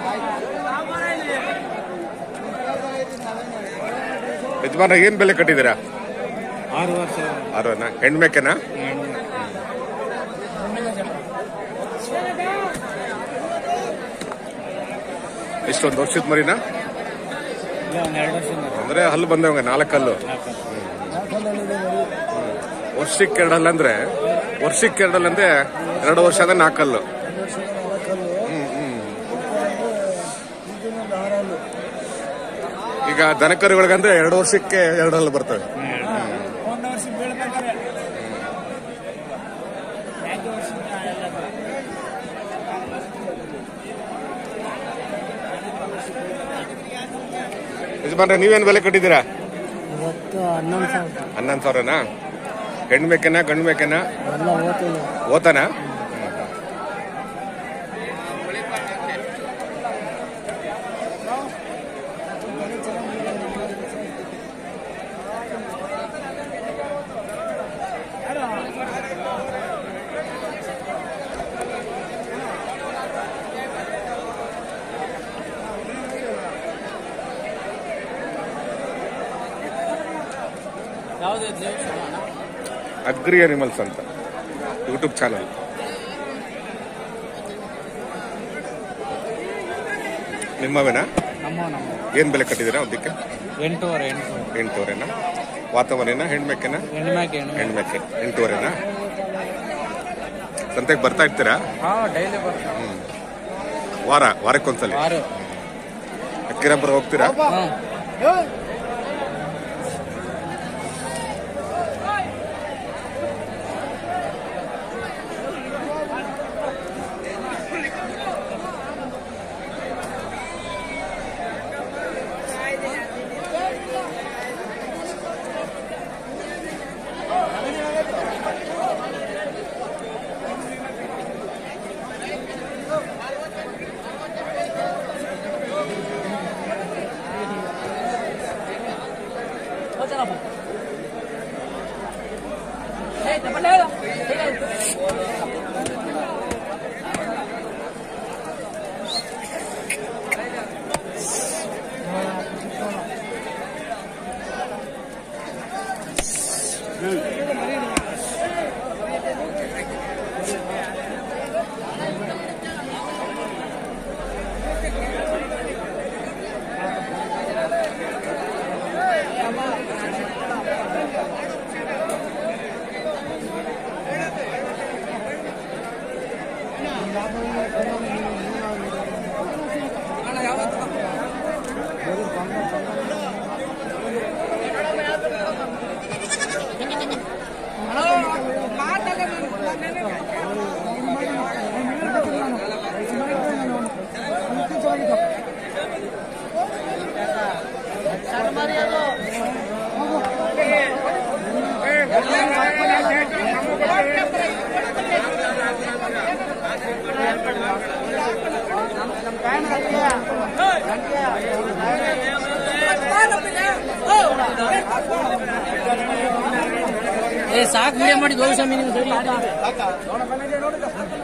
ಯಜಮಾನ ಏನ್ ಬೆಲೆ ಕಟ್ಟಿದ್ದೀರಾ ಆರು ವರ್ಷ ಆರೋನ ಹೆಣ್ಮೇಕೆನಾ ಇಷ್ಟೊಂದು ವರ್ಷದ ಮರಿನಾ ಇಲ್ಲ ಒಂದು ಎರಡು ವರ್ಷದಿಂದ ಅಂದ್ರೆ ಹಲ್ಲು ಬಂದವಂಗ ನಾಲ್ಕಲ್ಲು ವರ್ಷಕ್ಕೆ ಎರಡಲ್ಲ ಅಂದ್ರೆ ವರ್ಷಕ್ಕೆ ಎರಡಲ್ಲ ಅಂದ್ರೆ ಎರಡು ವರ್ಷ ಅಂದ್ರೆ ನಾಲ್ಕಲ್ಲು ಹ್ಮ್, ಹ್ಮ್. ಈಗ ದನಕರುಗಳಿಗಂದ್ರೆ ಎರಡು ವರ್ಷಕ್ಕೆ ಎರಡು ಹಲ್ಲು ಬರ್ತವೆ ಒಂದು ವರ್ಷ ಬೀಳ್ಬೇಕಾದ್ರೆ ಎರಡು ವರ್ಷದಿಂದ ಎಲ್ಲ ಯಜಮಾನ್ರೆ ನೀವೇನ್ ಬೆಲೆ ಕಟ್ಟಿದ್ದೀರಾ ಇವತ್ತು ಹನ್ನೊಂದು ಸಾವಿರ ಹನ್ನೊಂದು ಸಾವಿರನಾ ಹೆಣ್ಣು ಮೇಕೆನಾ ಗಂಡು ಮೇಕೆನಾ ಎಲ್ಲ ಓದ್ತಿಲ್ಲ ಓತಾನ ಯಾವುದೇ ಅಗ್ರಿ ಅನಿಮಲ್ಸ್ ಅಂತ ಯೂಟ್ಯೂಬ್ ಚಾನಲ್ ನಿಮ್ಮವೇನಾ ನಮ್ಮ ನಮ್ಮ ಏನ್ ಬೆಲೆ ಕಟ್ಟಿದ್ದೀರಾ ಅದಕ್ಕೆ ಎಂಟೂವರೆ ಎಂಟು ಎಂಟೂವರೆನಾ ವಾತಾವರಣ ಹೆಣ್ಮೆಕೆನಾ ಹೆಣ್ಮ್ಯಾಕೆ ಹೆಣ್ಣು ಹೆಣ್ಮೆಕೆ ಎಂಟೂವರೆನಾ ಸಂತೆಗೆ ಬರ್ತಾ ಇರ್ತೀರಾ ಹಾಂ ಡೈಲಿ ಬರ್ತೀವಿ ವಾರ ವಾರಕ್ಕೊಂದ್ಸಲಿ ಆರು ಅಕ್ಕಿರಬ್ಬರ ಹೋಗ್ತೀರಾ ಹಾಂ ಏ ಸಾಕು ವಿಡಿಯೋ ಮಾಡಿ ದೋಷ ಮೀನಿಂಗ್ ಸರಿ